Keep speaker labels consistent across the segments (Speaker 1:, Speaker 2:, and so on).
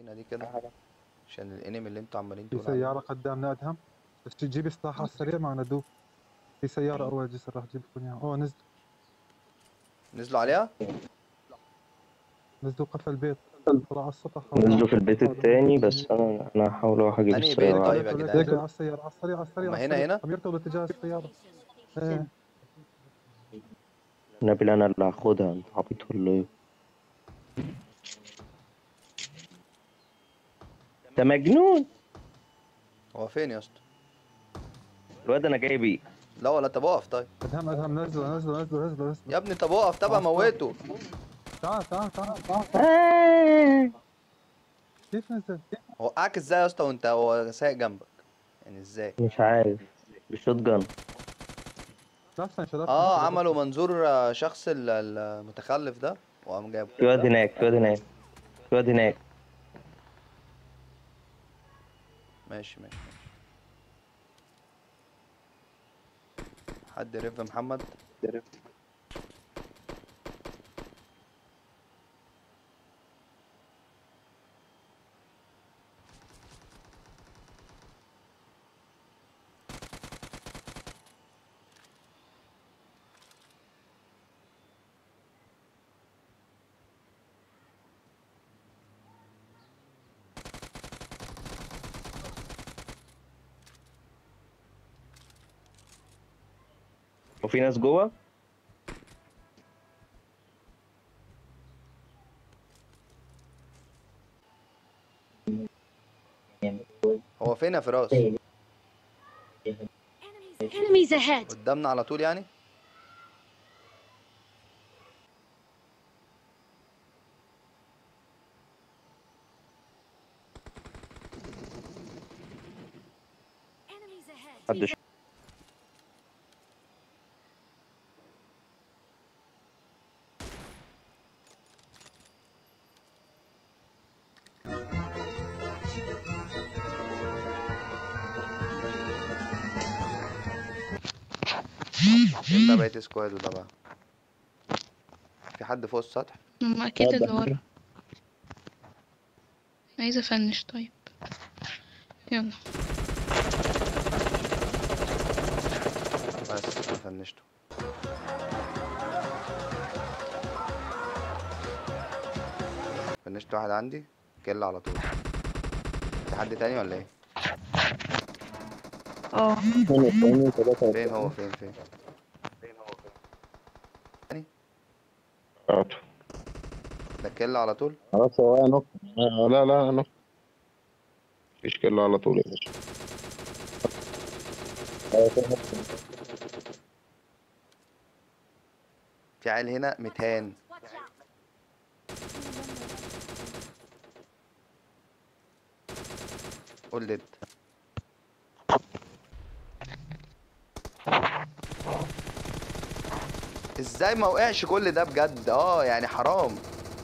Speaker 1: هنا دي كده عشان الانمي اللي انتوا عمالين
Speaker 2: في
Speaker 1: تقولوا عليه.
Speaker 2: سيارة قدامنا أدهم بس تجيب السلاح على السريع ما ندوب في سيارة أروع جسر راح أجيب لكم إياها أوه نزل
Speaker 1: نزلوا عليها
Speaker 2: نزلوا قفل البيت طلع على السطح
Speaker 3: نزلوا في البيت التاني بس انا انا هحاول اروح اجيب
Speaker 1: أنهي
Speaker 3: السيارة
Speaker 1: بيت طيب يا
Speaker 3: عادي.
Speaker 1: جدعان؟
Speaker 2: يركض على السيارة على السريع على السريع
Speaker 1: هما
Speaker 2: على
Speaker 1: هنا
Speaker 2: السريع.
Speaker 1: هنا؟
Speaker 2: عم يركض باتجاه السيارة ايه
Speaker 3: نبيل انا اللي هاخدها انت عبيط ولا ايه انت مجنون
Speaker 1: هو فين يا اسطى
Speaker 3: الواد انا جاي بيه
Speaker 1: لا ولا طب اقف طيب
Speaker 2: أدهم أدهم نزلوا نزلوا نزلوا نزلوا
Speaker 1: يا
Speaker 2: نزلوا
Speaker 1: ابني طب اقف طب اموته
Speaker 2: تعال تعال تعال تعال كيف نزل؟
Speaker 1: وقعك ازاي يا اسطى وانت هو سايق جنبك يعني ازاي
Speaker 3: مش عارف بالشوت جان
Speaker 2: لا استنى شباب
Speaker 1: اه عملوا منظور آه، شخص ال- المتخلف ده وقام جابه
Speaker 3: في واد هناك في واد هناك في واد هناك
Speaker 1: ماشي ماشي ماشي حد ريف محمد
Speaker 3: وفي ناس جوه
Speaker 1: هو فين يا فراس
Speaker 4: Enemies ahead!
Speaker 1: قدامنا على طول يعني
Speaker 4: Enemies ahead!
Speaker 3: محدش
Speaker 1: فين بقى بقيت سكواد وده بقى في حد فوق السطح
Speaker 5: هم أكيد اللي ورا عايزة أفنش طيب يلا
Speaker 1: بس أنا فنشته فنشت واحد عندي كل على طول في حد تاني ولا ايه
Speaker 5: اه
Speaker 1: فين هو فين فين ده كل على طول
Speaker 6: خلاص هو نق آه لا لا نق مفيش كله على طول يا باشا آه، في نق.
Speaker 1: في عيل هنا متهان قول لي انت. ازاي ما وقعش كل ده بجد اه يعني حرام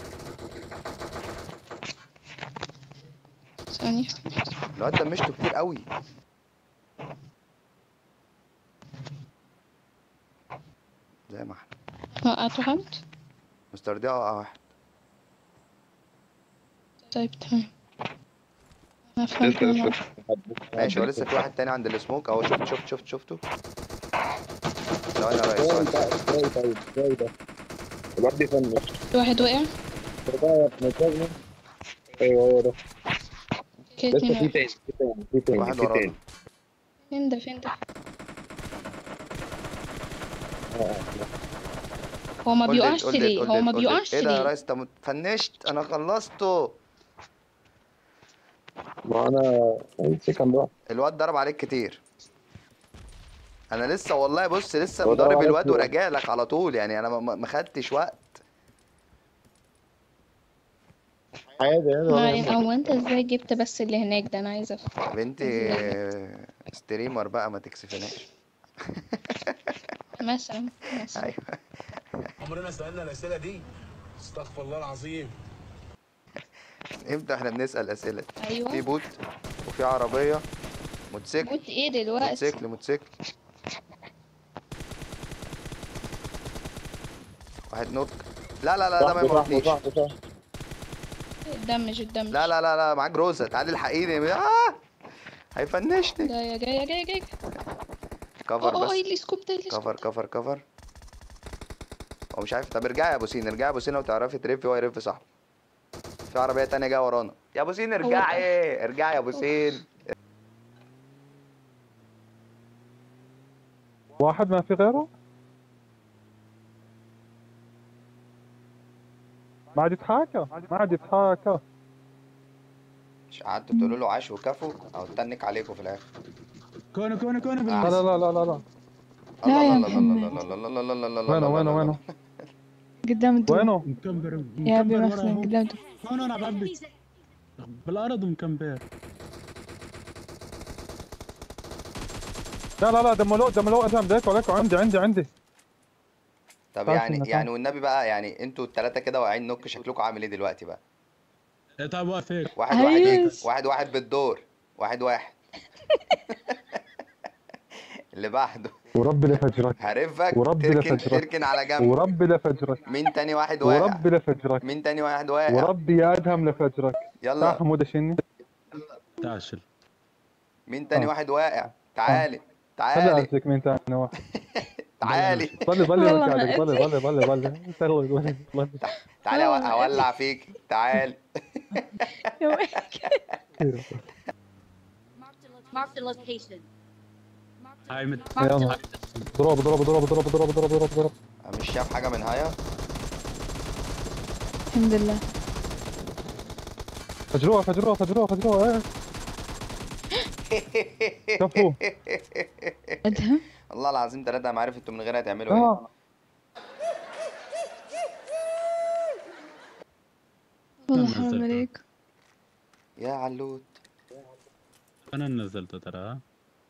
Speaker 5: ثانية
Speaker 1: الواد دمشته كتير قوي زي ما احنا
Speaker 5: وقعتوا حد
Speaker 1: مستر دي اه واحد
Speaker 5: طيب تمام أنا
Speaker 6: لسه
Speaker 5: فهمت
Speaker 6: لسه
Speaker 5: الموضوع.
Speaker 1: ماشي هو لسه في واحد تاني عند السموك اهو شفت شفت شفت شفته ثواني يا ريس
Speaker 6: ازاي
Speaker 1: ثواني.
Speaker 6: ده ازاي طيب ازاي ده الواد يفنش
Speaker 5: في واحد وقع
Speaker 6: ده متجنن ايوه هو ده
Speaker 5: كده
Speaker 6: لسه
Speaker 5: اتنين
Speaker 6: في
Speaker 5: وقعوا.
Speaker 6: تاني في تاني في تاني
Speaker 1: واحد
Speaker 6: في
Speaker 1: ورانا
Speaker 6: تاني
Speaker 5: فين ده فين ده
Speaker 6: آه، آه.
Speaker 5: هو ما
Speaker 1: قول لي-
Speaker 5: بيقعش
Speaker 1: قول لي-
Speaker 5: ليه
Speaker 1: قول
Speaker 5: هو
Speaker 1: لي-
Speaker 5: ما
Speaker 1: قول لي.
Speaker 5: بيقعش
Speaker 1: ايه ده يا
Speaker 5: ليه
Speaker 1: ريس انت فنشت انا خلصته
Speaker 6: ما انا سكند واحد
Speaker 1: الواد ضرب عليك كتير انا لسه والله بص لسه
Speaker 6: هو ضرب
Speaker 1: مضرب
Speaker 6: عليك
Speaker 1: الواد
Speaker 6: كتير.
Speaker 1: وراجع لك على طول يعني انا ما- ما ما خدتش وقت
Speaker 6: عادي عادي ولا
Speaker 5: ما
Speaker 6: يهمك.
Speaker 5: هو انت ازاي جبت بس اللي هناك ده انا عايزة افهم
Speaker 1: بنتي ستريمر بقى ما تكسفناش
Speaker 5: مثلا مثلا
Speaker 1: ايوه
Speaker 7: عمرنا سألنا الأسئلة دي استغفر الله العظيم
Speaker 1: امتى احنا بنسأل اسئله في
Speaker 5: ايوه
Speaker 1: بوت وفي عربيه موتوسيكل
Speaker 5: قلت ايه دلوقتي
Speaker 1: موتوسيكل موتوسيكل واحد نوك لا لا لا ده ما
Speaker 6: صاحبي صاحبي
Speaker 1: يموتنيش
Speaker 6: صاحبي صاحبي
Speaker 5: الدمج الدمج
Speaker 1: لا لا لا لا معاك روزة تعالي الحقيني آه هيفنشني
Speaker 5: جاية جاية جاية جاية
Speaker 1: كفر
Speaker 5: اه اه
Speaker 1: بس
Speaker 5: اللي سكوب ده اللي
Speaker 1: كفر كفر كفر هو مش عارف طب ارجعي يا ابو سين ارجعي يا ابو سين لو تعرفي ترفي هو يرف صاحبه في عربيه تانية جايه ورانا يا ابو سين ارجعي ارجعي يا ابو سين
Speaker 2: واحد ما في غيره ما عاد يتحاكى ما عاد يتحاكى
Speaker 1: مش قعدتوا تقولوا له عاش وكفو او تنك عليكم في الاخر
Speaker 8: كونه كونه كونه
Speaker 2: لا
Speaker 8: بالله
Speaker 2: لا لا لا لا
Speaker 5: لا يا
Speaker 1: الله الله
Speaker 5: محمد.
Speaker 1: الله الله الله الله الله الله الله
Speaker 2: وينه
Speaker 1: الله
Speaker 2: وينه
Speaker 1: الله
Speaker 2: وينه
Speaker 9: قدام الدور
Speaker 2: وينه
Speaker 8: مكمبر
Speaker 9: يا ابي
Speaker 8: مكمبر ورا
Speaker 9: محسن
Speaker 8: هو.
Speaker 9: قدام الدور
Speaker 8: هون انا بعبي
Speaker 4: Enemies ahead.
Speaker 8: بالارض ومكمبر
Speaker 2: لا لا لا دملوه دملوه ادهم ليكو ليكو عندي عندي عندي
Speaker 1: طب
Speaker 2: تعال
Speaker 1: يعني
Speaker 2: فينا،
Speaker 1: يعني
Speaker 2: تعال.
Speaker 1: والنبي بقى يعني انتوا التلاتة كده واقعين نوك شكلكم عامل ايه دلوقتي بقى
Speaker 8: إيه، طيب واقف هيك
Speaker 1: واحد واحد ايه
Speaker 9: عايز.
Speaker 1: واحد واحد بالدور واحد واحد اللي بعده
Speaker 2: وربي لفجرك
Speaker 1: هرفك
Speaker 2: وربي
Speaker 1: تركن
Speaker 2: لفجرك.
Speaker 1: تركن على جنب
Speaker 2: وربي لفجرك
Speaker 1: مين تاني واحد واقع
Speaker 2: وربي لفجرك
Speaker 1: مين تاني واحد واقع
Speaker 2: وربي يا ادهم لفجرك تعال
Speaker 1: يلا
Speaker 2: حموده شني
Speaker 8: تعشل
Speaker 1: مين تاني
Speaker 2: آه.
Speaker 1: واحد واقع تعالي
Speaker 2: خلي
Speaker 1: تعالي
Speaker 2: امسك مين ثاني واحد
Speaker 1: تعالي
Speaker 2: ضلي ضلي
Speaker 9: والله
Speaker 2: مكانك
Speaker 9: أنا
Speaker 2: ضلي ضلي ضلي ضلي ضلي ضلي ضلي
Speaker 1: تعالي أو- اولع فيك تعالي
Speaker 4: Marked a location.
Speaker 8: هاي مت
Speaker 2: يلا ضرب ضرب ضرب ضرب ضرب ضرب ضرب ضرب
Speaker 1: مش شايف حاجه من هيا
Speaker 9: الحمد لله
Speaker 2: فجروها فجروها فجروها فجروها ايه كفو
Speaker 9: ادهم
Speaker 1: والله العظيم ثلاثة ما عارف انتوا من غيرها تعملوا ايه
Speaker 2: اه
Speaker 9: والله حرام عليك
Speaker 1: يا علوت
Speaker 8: انا نزلته ترى ها؟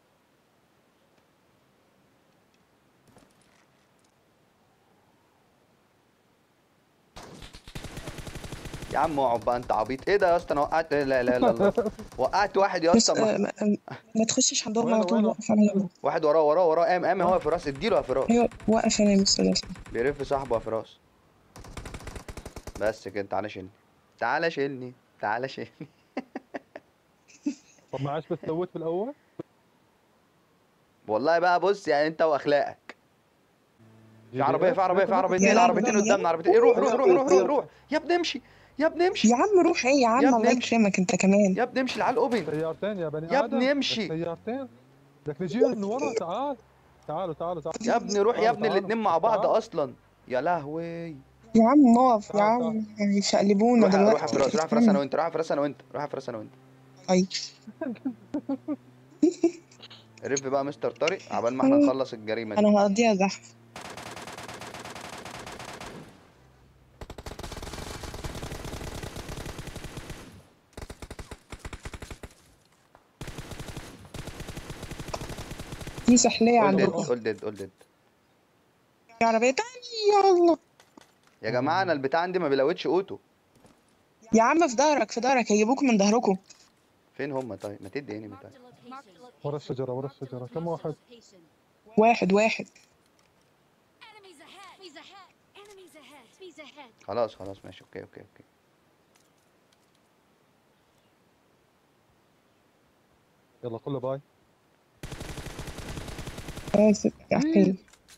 Speaker 1: يا عم اقعد بقى انت عبيط ايه ده يا اسطى انا وقعت لا لا لا لا وقعت واحد يا
Speaker 10: بس
Speaker 1: اسطى
Speaker 10: آه،
Speaker 1: ما-
Speaker 10: ما, ما تخشش عندهم
Speaker 2: وينه-
Speaker 10: على طول
Speaker 2: وينه؟
Speaker 10: وقف على جنب.
Speaker 1: واحد وراه وراه وراه قام قام هو يا فراس اديله يا فراس
Speaker 10: ايوه وقف هنا يا مستر
Speaker 1: بيرف صاحبه يا فراس بس كده تعالى شيلني تعالى شيلني تعالى شيلني
Speaker 2: طب معاش بس سويت في الاول
Speaker 1: والله بقى بص يعني انت واخلاقك في عربيه في عربيه في عربيتين
Speaker 10: لا،
Speaker 1: عربيتين
Speaker 10: لا.
Speaker 1: قدامنا عربيتين ايه روح روح روح روح روح روح يا ابني امشي يا ابني امشي
Speaker 10: يا عم روح ايه يا عم
Speaker 1: يا
Speaker 10: الله
Speaker 1: ابني امشي.
Speaker 10: يكرمك انت كمان
Speaker 1: يا ابني امشي اللي على الاوبن
Speaker 2: سيارتين يا بني
Speaker 1: يا
Speaker 2: ادم
Speaker 1: ابني امشي.
Speaker 2: بس سيارتين بدك نجيهم من ورا تعال تعالوا تعالوا تعالوا
Speaker 1: يا ابني روح يا
Speaker 2: تعالوا،
Speaker 1: ابني
Speaker 2: تعالوا.
Speaker 1: الاتنين مع بعض
Speaker 2: تعالوا.
Speaker 1: اصلا يا لهوي
Speaker 10: يا عم نقف يا
Speaker 2: تعال،
Speaker 10: عم هيشقلبونا
Speaker 1: روح روح يا
Speaker 10: دلوقتي
Speaker 1: فراس روح يا فراس انا وانت روح يا فراس انا وانت روح يا فراس انا وانت
Speaker 10: أي.
Speaker 1: رف بقى مستر طارق عبال ما احنا نخلص الجريمه دي
Speaker 10: انا هقضيها زحف في سحلية
Speaker 1: قول ديد
Speaker 10: عندكم
Speaker 1: قول ديد قول ديد
Speaker 10: في عربية تانية يا الله
Speaker 1: يا جماعه انا البتاع عندي ما بيلوتش اوتو
Speaker 10: يا عم في ظهرك في ظهرك هيجيبوكم من ظهركم
Speaker 1: فين هم طيب ما تدي انمي طيب
Speaker 4: Marked a location.
Speaker 2: ورا الشجره ورا الشجره كم واحد
Speaker 4: Location.
Speaker 10: واحد واحد
Speaker 4: Enemies ahead. Enemies ahead. Enemies ahead. Enemies ahead.
Speaker 1: خلاص خلاص ماشي اوكي اوكي اوكي
Speaker 2: يلا كله باي
Speaker 10: آسف يا أخي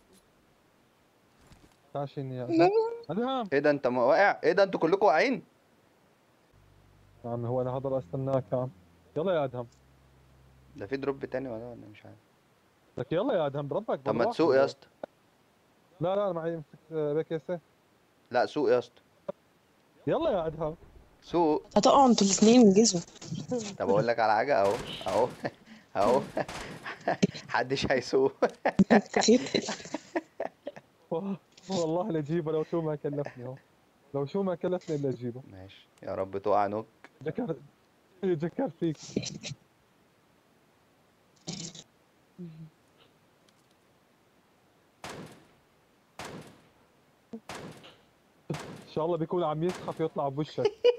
Speaker 2: تعال شيلني يا ادهم ادهم
Speaker 1: ايه ده انت م- واقع ايه ده انتوا كلكم واقعين
Speaker 2: يا عمي هو انا هضل استناك يا عم يلا يا ادهم
Speaker 1: ده في دروب تاني ولا انا مش عارف
Speaker 2: لك يلا يا ادهم بربك
Speaker 1: طب ما
Speaker 2: بالراحة.
Speaker 1: تسوق يا اسطى
Speaker 2: لا لا انا معي امسك آه، بيك يسه
Speaker 1: لا سوق يا اسطى
Speaker 2: يلا يا ادهم
Speaker 1: سوق
Speaker 10: هتقعوا انتوا الاثنين انجزوا
Speaker 1: طب اقول لك على حاجه اهو اهو اهو محدش هيسوق
Speaker 2: والله لاجيبه لو شو ما كلفني اهو لو شو ما كلفني الا اجيبه
Speaker 1: ماشي يا رب تقع نوك
Speaker 2: ذكر ذكر فيك ان شاء الله بيكون عم يزحف يطلع بوشك